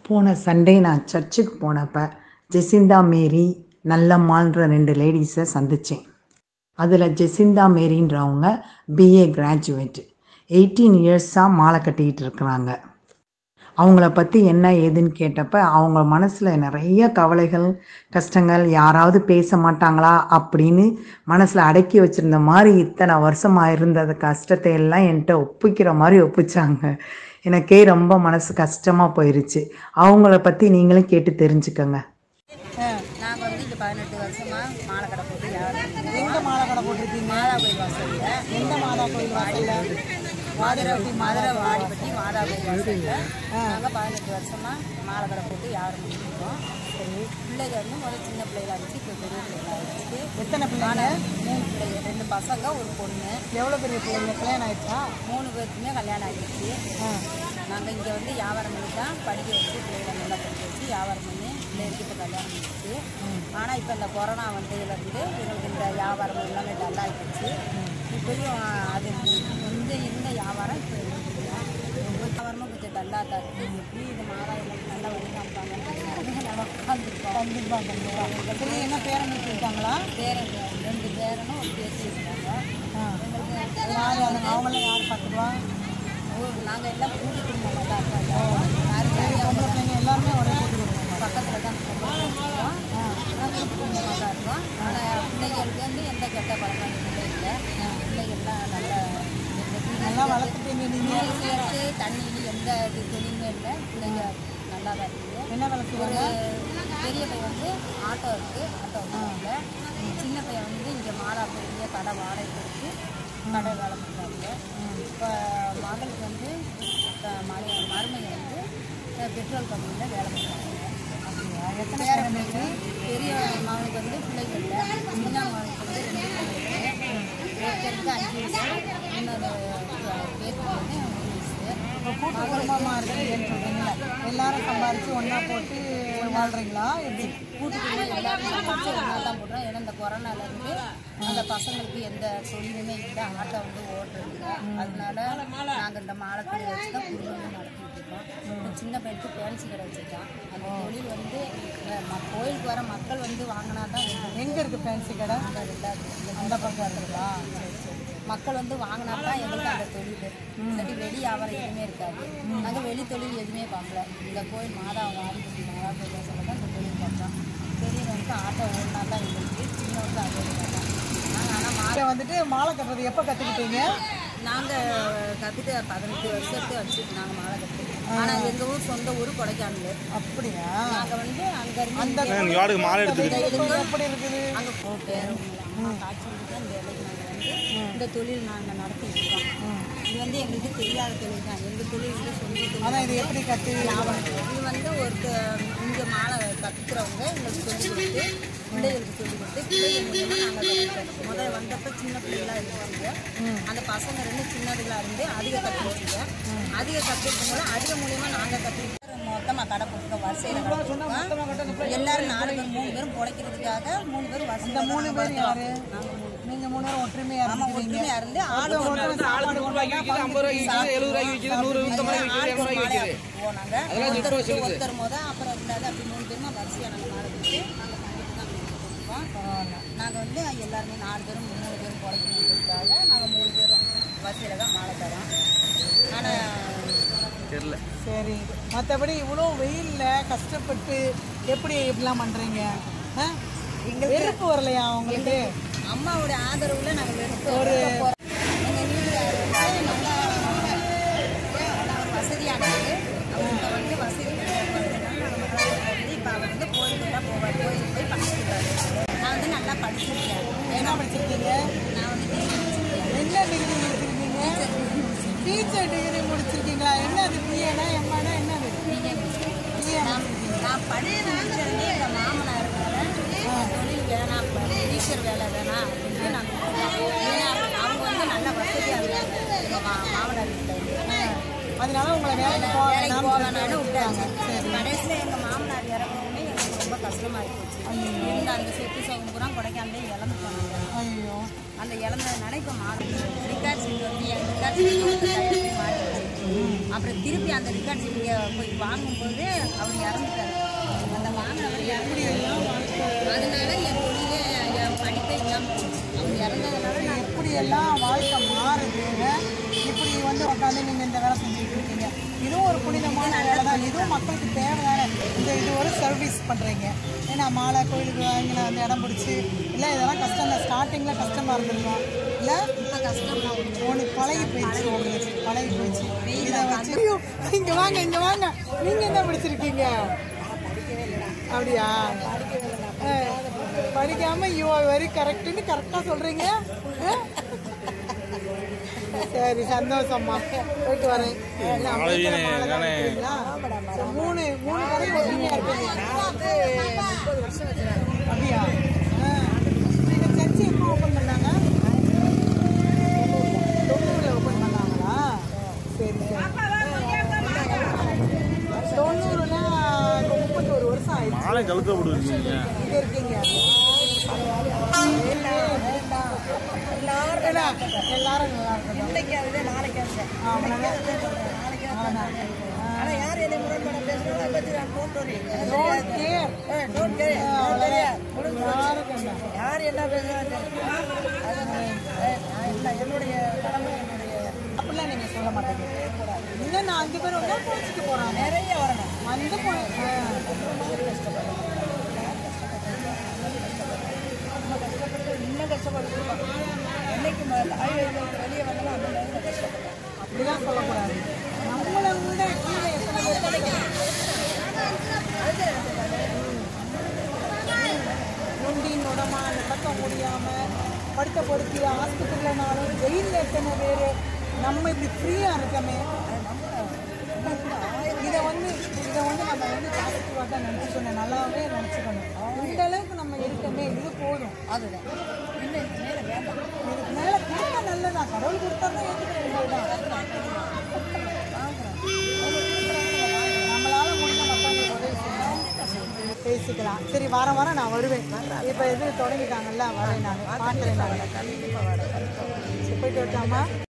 போன சண்டே நான் சர்ச்சுக்கு போனப்ப ஜெசிந்தா மேரி நல்லம்மாள்ன்ற ரெண்டு லேடிஸை சந்தித்தேன் அதில் ஜெசிந்தா மேரின்றவங்க பிஏ கிராஜுவேட் எயிட்டீன் இயர்ஸாக மாலை கட்டிக்கிட்டு இருக்கிறாங்க அவங்கள பற்றி என்ன ஏதுன்னு கேட்டப்ப அவங்க மனசில் நிறைய கவலைகள் கஷ்டங்கள் யாராவது பேச மாட்டாங்களா அப்படின்னு மனசில் அடக்கி வச்சுருந்த மாதிரி இத்தனை வருஷமாக இருந்த அந்த கஷ்டத்தை எல்லாம் என்கிட்ட ஒப்பிக்கிற மாதிரி ஒப்பிச்சாங்க எனக்கே ரொம்ப மனசு கஷ்டமாக போயிருச்சு அவங்கள பற்றி நீங்களும் கேட்டு தெரிஞ்சுக்கங்க நாங்கள் வந்து இங்கே பதினெட்டு வருஷமா மாலை கடை போட்டு வியாபாரம் எங்க மாலை கடை போட்டிருக்கீங்க மாதா கோயில் வாசலில் எந்த மாதா கோயில் வாசல்ல மதுரை மதுரை வாடிப்பட்டி மாதா கோயில் வாசலில் நாங்கள் பதினெட்டு வருஷமா மாலை கடை போட்டு வியாபாரம் பண்ணிருக்கோம் சரி பிள்ளைங்க வந்து முதல்ல சின்ன பிள்ளைகளா இருந்துச்சு இப்போ பெரிய பிள்ளைகளா இருந்துச்சு எத்தனை பிள்ளைங்க மூணு பிள்ளைங்க ரெண்டு பசங்க ஒரு பொண்ணு எவ்வளவு பெரிய பிள்ளைங்க கல்யாணம் ஆயிடுச்சா மூணு பேருக்குமே கல்யாணம் ஆகிடுச்சு நாங்கள் இங்கே வந்து வியாபாரம் பண்ணி தான் படிக்க வச்சு பிள்ளைகளை நல்லா படிக்க வச்சு வியாபாரம் பண்ணி பிள்ளைகளுக்கு இப்போ கல்யாணம் பண்ணிச்சு ஆனால் இப்போ இந்த கொரோனா வந்ததுலேருந்து எங்களுக்கு இந்த வியாபாரம் எல்லாமே டல்லாகி போச்சு இப்போயும் அது இந்த இருந்த வியாபாரம் இப்போ இருக்குது. வியாபாரமும் கொஞ்சம் டல்லாக தான் இருக்குது எப்படி இது மாதா எங்களுக்கு நல்லா வழி காமிப்பாங்க நல்லா உட்காந்துருக்கோம் கண்டிப்பா கண்டிப்பா சரி என்ன பேரன் இருக்காங்களா பேரன் ரெண்டு பேரனும் ஒரு பேசி இருக்காங்க எங்களுக்கு யார் யாரு அவங்களாம் யார் பார்த்துக்குவா நாங்கள் எல்லாம் கூட்டு குடும்பமாக தான் இருக்கோம் யாரும் தனியாக பொம்பளை பிள்ளைங்க எல்லாருமே ஒரே கூட்டு குடும்பம் பக்கத்தில் தான் இருக்கோம் நாங்கள் குடும்பமாக தான் இருக்கோம் ஆனால் பிள்ளைகளுக்கு வந்து எந்த கெட்ட பழக்கம் இல்லை இல்லை பிள்ளைகள்லாம் நல்ல நல்லா வளர்த்துட்டீங்க நீங்க சேர்த்து தண்ணியில் எந்த இது தொழிலுமே இல்லை பிள்ளைங்க நல்லா தான் இருக்குது என்ன வேலை ஒரு செய்வாங்க பெரிய பையன் வந்து ஆட்டோ இருக்குது ஆட்டோ இல்லை சின்ன பையன் வந்து இங்கே மாலா பெரிய கடை வாடகை கொடுத்து கடை வேலை பண்ணுறாங்க இப்போ மகளுக்கு வந்து இப்போ மலை மருமையை வந்து அஹ், பெட்ரோல் கம்பெனியில் வேலை பண்ணுறாங்க எத்தனை வேற பேரன் வந்து பெரிய மகனுக்கு வந்து பிள்ளைகள் இல்லை சின்ன மகனுக்கு வந்து ரெண்டு பிள்ளைகள் ஒருத்தருக்கு அஞ்சு வயசு இன்னொரு பேருக்கு வந்து மூணு வயசு இப்போ கூட்டு குடும்பமா இருக்கீங்கன்னு சொல்றீங்களா எல்லாரும் சம்பாரிச்சு ஒண்ணா போட்டு வாழ்றீங்களா எப்படி கூட்டு குடும்பம் எல்லாரும் சமைச்சு ஒன்றா தான் போடுறோம் ஏன்னா இந்த கொரோனாலேருந்து அந்த பசங்களுக்கு எந்த தொழிலுமே இல்லை ஆட்டோ வந்து ஓடுறது இல்லை அதனால நாங்கள் இந்த மாலை தொழில் வச்சு தான் குடும்பமே நடத்திட்டு இருக்கோம் இந்த சின்ன பையனுக்கு பேன்சி கடை வச்சுருக்கான் அந்த தொழில் வந்து அஹ், ம- கோயிலுக்கு வர மக்கள் வந்து வாங்கினா தான் எங்களுக்கு எங்க இருக்கு ஃபேன்சி கடை அந்த ரெண்டாவது அந்த பக்கம் இருக்குதா மக்கள் வந்து வாங்கினா தான் எங்களுக்கு அந்த தொழில் இல்லாட்டி வெளி வியாபாரம் எதுவுமே இருக்காது நாங்கள் வெளி தொழில் எதுவுமே பார்க்கல இந்த கோயில் மாதா வாடிப்பட்டி மாதா கோயில் சொல்ல தான் இந்த தொழில் பார்த்தோம் பெரியவங்களுக்கு ஆட்டோ ஓடினா தான் எங்களுக்கு சின்னவங்களுக்கு அதே மாதிரி தான் நாங்கள் ஆனால் மா இங்க வந்துட்டு மாலை கட்டுறது எப்போ கத்துக்கிட்டீங்க நாங்கள் கற்றுட்டு பதினெட்டு வருஷத்தை வச்சு நாங்கள் மாலை கட்டுறோம் ஆனால் எங்கள் ஊர் சொந்த ஊர் கொடைக்கானல் அப்படியா நாங்கள் வந்து அங்கேருந்து அந்த நீ வாடகை மாலை எடுத்துக்கிட்டு எப்படி இருக்குது அங்கே போட்டு அம்மா காய்ச்சி விட்டு இந்த வேலைக்கு நாங்கள் வந்து இந்த தொழில் நாங்கள் நடத்திட்டு இருக்கோம் இது வந்து எங்களுக்கு தெரியாத தொழில் தான் எங்கள் தொழில் வந்து சொந்த தொழில் ஆனா இது எப்படி கத்து இது வந்து ஒருத்தர் இங்கே மாலை கற்றுக்கிறவங்க எங்களுக்கு சொல்லிக் கொடுத்து பிள்ளைகளுக்கு சொல்லிக் கொடுத்து பிள்ளைகள் மூலியமாக நாங்கள் கற்றுக்கிட்டோம் முதல்ல வந்தப்போ சின்ன பிள்ளைகளாக இருப்பாங்க அந்த பசங்க ரெண்டு சின்னதுகளாக இருந்து அதிக கற்றுக்கிட்டீங்க அதிக கற்றுக்கும் போது அதிக மூலியமாக நாங்கள் கற்றுக்கிட்டு மொத்தமாக கடை போட்டுருக்கோம் வரிசையில் கடை போட்டுருக்கோம் எல்லாரும் நாலு பேர் மூணு பேரும் பிழைக்கிறதுக்காக மூணு பேர் வரிசையில் இந்த மூணு பேர் யாரு நாங்கள் மூணு நீங்க மூணு பேரும் ஒற்றுமையா ஆமா இருக்கீங்க ஒற்றுமையா இருந்து ஆளு ஒரு ஒருத்தர் சாப்பாடு கொண்டு வந்தா ஐம்பது ரூபாய்க்கு விற்கிது எழுபது ரூபாய்க்கு விற்கிது நூறு இந்த மாதிரி விற்கிது ஆளுக்கு இரநூறு ஒரு ரூபாய்க்கு மாலையா விற்கிது போனாங்க ஒருத்தர் ஒருத்தர் முத அப்புறம் இருந்தாலும் அப்படி மூணு பேருமா வரிசையா நாங்கள் மாலை கொடுத்து நாங்கள் பங்கிட்டு தான் கொடுப்போம் நாங்கள் வந்து எல்லாருமே நாலு பேரும் மூணு பேரும் குறைக்கணுன்றதுக்காக நாங்கள் மூணு பேரும் வரிசையில் தான் மாலை தரோம் ஆனால் தெரியல சரி மற்றபடி இவ்வளோ வெயில்ல கஷ்டப்பட்டு எப்படி இப்படிலாம் பண்றீங்க ஆ? வெறுப்பு வரலையா உங்களுக்கு அம்மாவோட ஆதரவுல நாங்கள் வெறுப்பு ஒரு எங்கள் வீட்டுக்காரர் வந்து நல்லா நல்லா வசதியானது அவர்கிட்ட வந்து வசதி வந்து இப்போ அவர் வந்து கோயிலுக்குலாம் போவார் கோயிலுக்கு போய் படிச்சுருக்காரு நான் வந்து நல்லா படிச்சிருக்கேன் என்ன படிச்சிருக்கீங்க நான் வந்து degree முடிச்சிருக்கேன். என்ன டிகிரி முடிச்சிருக்கீங்க டீச்சர் டிகிரி முடிச்சிருக்கீங்களா என்ன அது பிஏனா எம்மானா என்ன அது BA முடிச்சிருக்கேன். பிஏ நான் நான் படிச்சு முடிச்சிருந்தே எங்கள் மாமனார் இருக்கிற தொழில் வேணாம் டீச்சர் வேலை வேணாம் அப்படின்னு நான் விட்டுட்டேன். ஏன்னா அவங்க வந்து நல்ல வசதியாக இருந்தாங்க எங்கள் மா மாமனார் வீட்டில் வந்து அதனால உங்களை வேலைக்கு போக வேலைக்கு வேணாம்னு போவேனான்னு விட்டுட்டாங்க விட்டாங்க கடைசியில் எங்கள் மாமனார் இறக்கணுமே எங்களுக்கு ரொம்ப கஷ்டமாகி போச்சு இருந்த அந்த சொத்து சோகம் பூரா கொடைக்கானலே இழந்து போனாங்க ஐயோ அந்த இழந்ததுனால இப்போ மாறி ரிகார்ட் சீட் வந்து என் ரிகார்ட் சீட் வந்து கையெழுத்து மாறிடுச்சு அப்புறம் திருப்பி அந்த ரிகார்ட்ஸ் இங்கே போய் வாங்கும்போது அவர் இறந்துட்டாரு அந்த வாங்கினவர் இறந்துட்டாரு அதனால என் தொழிலே என் படிப்பே இல்லாமல் போச்சு அவர் இறந்ததுனால நான் எப்படியெல்லாம் வாழ்க்கை மாறுது இப்படி வந்து உட்காந்து நீங்கள் இந்த வேலை செஞ்சுட்டு இருக்கீங்க இதுவும் ஒரு புனிதமான வேலை தான் இதுவும் மக்களுக்கு தேவையான இந்த இது ஒரு சர்வீஸ் பண்ணுறீங்க ஏன்னா மாலை கோயிலுக்கு இங்கே வந்து இடம் பிடிச்சி இல்லை இதெல்லாம் கஷ்டம் இல்லை ஸ்டார்டிங்கில் கஷ்டமாக இருந்திருக்கும் இல்லை இப்போ கஷ்டமாக உனக்கு பழகி போயிடுச்சு உங்களுக்கு பழகி போயிடுச்சு இதை வச்சு ஐயோ, இங்க வாங்க இங்க வாங்க நீங்க என்ன படிச்சிருக்கீங்க அப்படியா அஹ், படிக்காம யூ ஆர் வெரி கரெக்ட்னு கரெக்டா சொல்றீங்க அஹ்? சரி சந்தோஷம்மா போயிட்டு வரேன் என்ன, அம்பேத்கர் மாலை தான் வைக்கிறீங்களா? சரி, மூணு மூணு கடை ஒற்றுமையா இருக்கீங்க முப்பது வருஷம் வச்சுருக்காங்க அப்படியா அஹ். இந்த சர்ச்சு எப்போ ஓப்பன் பண்ணாங்க தொண்ணூறுல ஓப்பன் பண்ணாங்களா சரி சரி தொண்ணூறுனா இப்போ முப்பத்தோரு வருஷம் ஆயிடுச்சு மாலை கழுத்த போடுவீங்க இங்க இருக்கீங்க எல்லாரும் எல்லாரும் நல்லா இருக்கணும் இன்னைக்காவது நாளைக்காவது ஆனா யார் என்னை முரண்பட பேசுறாங்க பத்தி நான் don't worry Don't care. Don't care யாருக்கு என்ன? யார் என்ன பேசுறாங்க அது நான் நான் என்னுடைய கடமை என்னுடைய அப்படிலாம் நீங்க சொல்ல மாட்டீங்க இன்னும் நான் அஞ்சு பேர் வந்தா கோச்சிட்டு போறாங்க நிறைய வரணும் வந்து போய் ஆ. இன்னும் கஷ்டப்பட்டு என்னைக்கு தாய் வெளியே வந்தாலும் அந்த நேரத்தில் கஷ்டப்பட்டேன் அப்படிலாம் சொல்லக்கூடாது நம்மளை விட கீழே எத்தனை பேர் கிடைக்கிறாங்க நொண்டி நொடமா நடக்க முடியாம படுத்த படுத்தி ஆஸ்பத்திரியிலனாலும் ஜெயிலில் எத்தனை பேர் நம்ம இப்படி ஃப்ரீயா இருக்கமே இதை வந்து இதை வந்து நம்ம வந்து பாசிட்டிவாக தான் நினச்சிக்கணும் நல்லாவே நினச்சிக்கணும் இந்த அளவுக்கு நம்ம இருக்கமே இது போதும் அதுதான் இன்னும் இந்த நேரம் வேண்டாம் இதுக்கு மேலே கொடுத்தா நல்லதா கடவுள் கொடுத்தா தான் ஏற்றுக்க வேண்டியதுதான் நம்மளால முடிஞ்ச மற்றவங்களுக்கு உதவி செய்யணும் பேசிக்கலாம் சரி வாரம் வாரம் நான் வருவேன் இப்போ இது தொடங்கிட்டாங்கல்ல வரேன் நான் பார்க்குறேன் நான் கண்டிப்பாக வரேன் போயிட்டு வரட்டாமா